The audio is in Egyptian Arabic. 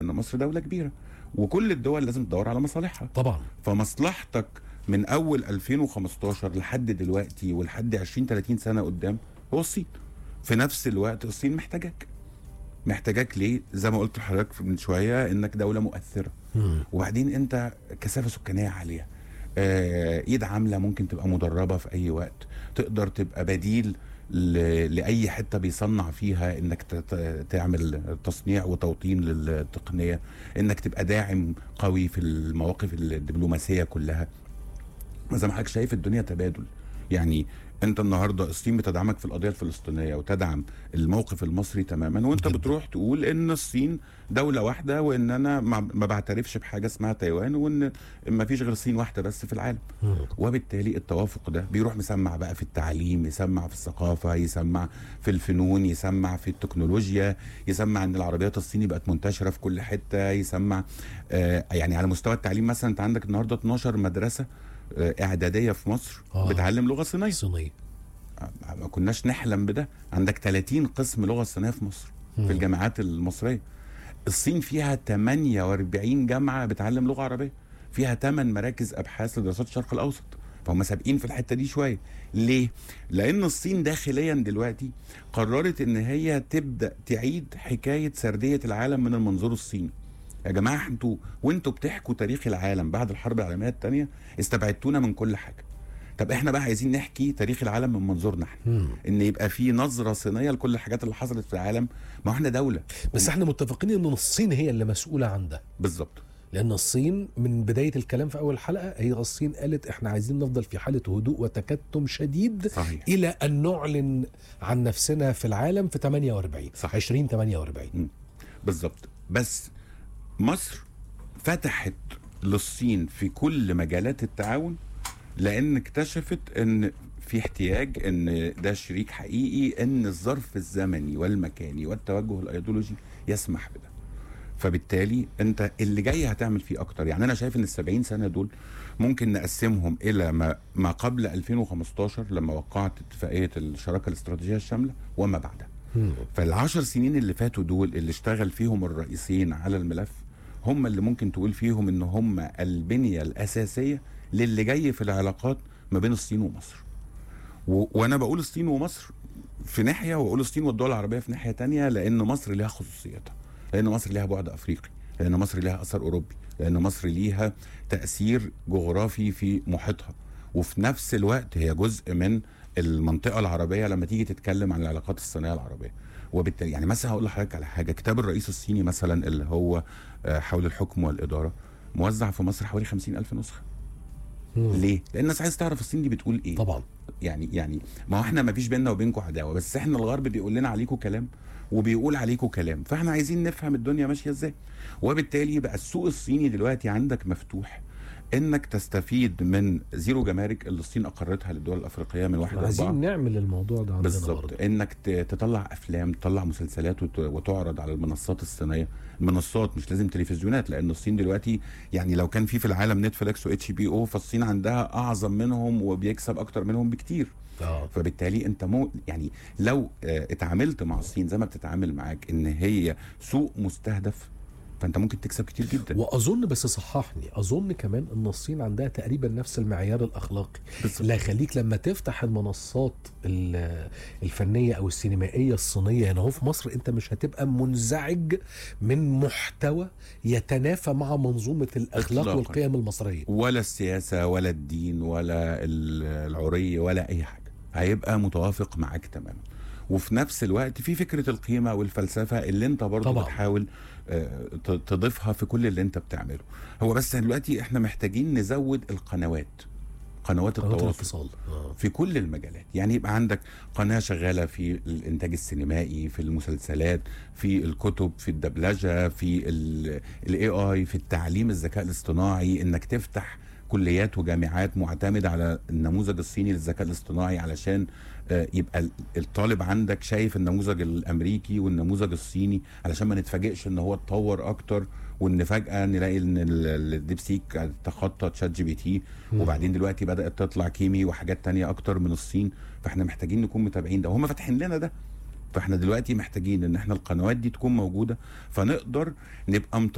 مصر دوله كبيره وكل الدول لازم تدور على مصالحها طبعا فمصلحتك من اول 2015 لحد دلوقتي ولحد 20 30 سنه قدام هو الصين في نفس الوقت الصين محتاجاك محتاجاك ليه زي ما قلت لحضرتك من شويه انك دوله مؤثره مم. وبعدين انت كثافه سكانيه عاليه آه، ايد عامله ممكن تبقى مدربه في اي وقت تقدر تبقى بديل ل- لاي حته بيصنع فيها انك ت- ت- تعمل تصنيع وتوطين للتقنيه انك تبقى داعم قوي في المواقف الدبلوماسيه كلها زي ما حضرتك شايف الدنيا تبادل يعني انت النهارده الصين بتدعمك في القضيه الفلسطينيه وتدعم الموقف المصري تماما وانت جداً. بتروح تقول ان الصين دوله واحده وان انا ما ما بعترفش بحاجه اسمها تايوان وان ما فيش غير الصين واحده بس في العالم مم. وبالتالي التوافق ده بيروح مسمع بقى في التعليم يسمع في الثقافة يسمع في الفنون يسمع في التكنولوجيا يسمع ان العربيات الصيني بقت منتشرة في كل حتة يسمع آه يعني على مستوى التعليم مثلا انت عندك النهاردة 12 مدرسة آه اعدادية في مصر آه. بتعلم لغة صينية صينيه آه، ما كناش نحلم بده عندك 30 قسم لغة صينية في مصر مم. في الجامعات المصرية الصين فيها 48 جامعة بتعلم لغة عربية فيها 8 مراكز أبحاث لدراسات الشرق الأوسط فهم سابقين في الحتة دي شوية ليه؟ لأن الصين داخليا دلوقتي قررت إن هي تبدأ تعيد حكاية سردية العالم من المنظور الصيني يا جماعة انتوا وانتوا بتحكوا تاريخ العالم بعد الحرب العالمية الثانية استبعدتونا من كل حاجة طب احنا بقى عايزين نحكي تاريخ العالم من منظورنا احنا مم. ان يبقى في نظره صينيه لكل الحاجات اللي حصلت في العالم ما احنا دوله بس احنا متفقين ان الصين هي اللي مسؤوله عن ده بالظبط لان الصين من بدايه الكلام في اول حلقه هي الصين قالت احنا عايزين نفضل في حاله هدوء وتكتم شديد صحيح الى ان نعلن عن نفسنا في العالم في 48 صح. 2048 بالظبط بس مصر فتحت للصين في كل مجالات التعاون لان اكتشفت ان في احتياج ان ده شريك حقيقي ان الظرف الزمني والمكاني والتوجه الايديولوجي يسمح بده فبالتالي انت اللي جاي هتعمل فيه اكتر يعني انا شايف ان السبعين سنه دول ممكن نقسمهم الى ما, ما قبل 2015 لما وقعت اتفاقيه الشراكه الاستراتيجيه الشامله وما بعدها مم. فالعشر سنين اللي فاتوا دول اللي اشتغل فيهم الرئيسين على الملف هم اللي ممكن تقول فيهم ان هم البنية الأساسية للي جاي في العلاقات ما بين الصين ومصر و... وانا بقول الصين ومصر في ناحية واقول الصين والدول العربية في ناحية تانية لان مصر ليها خصوصيتها لان مصر ليها بعد افريقي لان مصر ليها اثر اوروبي لان مصر ليها تأثير جغرافي في محيطها وفي نفس الوقت هي جزء من المنطقة العربية لما تيجي تتكلم عن العلاقات الصينية العربية وبالتالي يعني مثلا هقول لحضرتك على حاجة كتاب الرئيس الصيني مثلا اللي هو آه، حول الحكم والإدارة موزع في مصر حوالي خمسين ألف نسخة مم. ليه؟ لأن الناس عايز تعرف الصين دي بتقول إيه طبعا يعني يعني ما هو احنا ما فيش بيننا وبينكم عداوه بس احنا الغرب بيقول لنا عليكم كلام وبيقول عليكم كلام فاحنا عايزين نفهم الدنيا ماشيه ازاي وبالتالي بقى السوق الصيني دلوقتي عندك مفتوح انك تستفيد من زيرو جمارك اللي الصين اقرتها للدول الافريقيه من واحد عايزين أربعة نعمل الموضوع ده عندنا بالظبط برضه انك ت- تطلع افلام تطلع مسلسلات وت- وتعرض على المنصات الصينيه المنصات مش لازم تلفزيونات لان الصين دلوقتي يعني لو كان في في العالم نتفليكس واتش بي او فالصين عندها اعظم منهم وبيكسب اكتر منهم بكتير اه فبالتالي انت مو يعني لو آه، اتعاملت مع الصين زي ما بتتعامل معاك ان هي سوق مستهدف فانت ممكن تكسب كتير جدا واظن بس صححني اظن كمان ان الصين عندها تقريبا نفس المعيار الاخلاقي بالظبط. لا يخليك لما تفتح المنصات ال- الفنيه او السينمائيه الصينيه هنا هو في مصر انت مش هتبقى منزعج من محتوى يتنافى مع منظومه الاخلاق إطلاقاً. والقيم المصريه ولا السياسه ولا الدين ولا ال- العري ولا اي حاجه هيبقى متوافق معاك تماما وفي نفس الوقت في فكره القيمه والفلسفه اللي انت برضه طبعاً. بتحاول آه، ت- تضيفها في كل اللي انت بتعمله هو بس دلوقتي احنا محتاجين نزود القنوات قنوات قنوات التواصل الاتصال آه. في كل المجالات يعني يبقى عندك قناة شغالة في الإنتاج السينمائي في المسلسلات في الكتب في الدبلجة في الاي اي في التعليم الذكاء الاصطناعي انك تفتح كليات وجامعات معتمدة على النموذج الصيني للذكاء الاصطناعي علشان آه، يبقى ال- الطالب عندك شايف النموذج الامريكي والنموذج الصيني علشان ما نتفاجئش ان هو اتطور اكتر وان فجاه نلاقي ان ال- الديب سيك تخطى تشات جي بي تي مم. وبعدين دلوقتي بدات تطلع كيمي وحاجات تانية اكتر من الصين فاحنا محتاجين نكون متابعين ده وهم فاتحين لنا ده فاحنا دلوقتي محتاجين ان احنا القنوات دي تكون موجوده فنقدر نبقى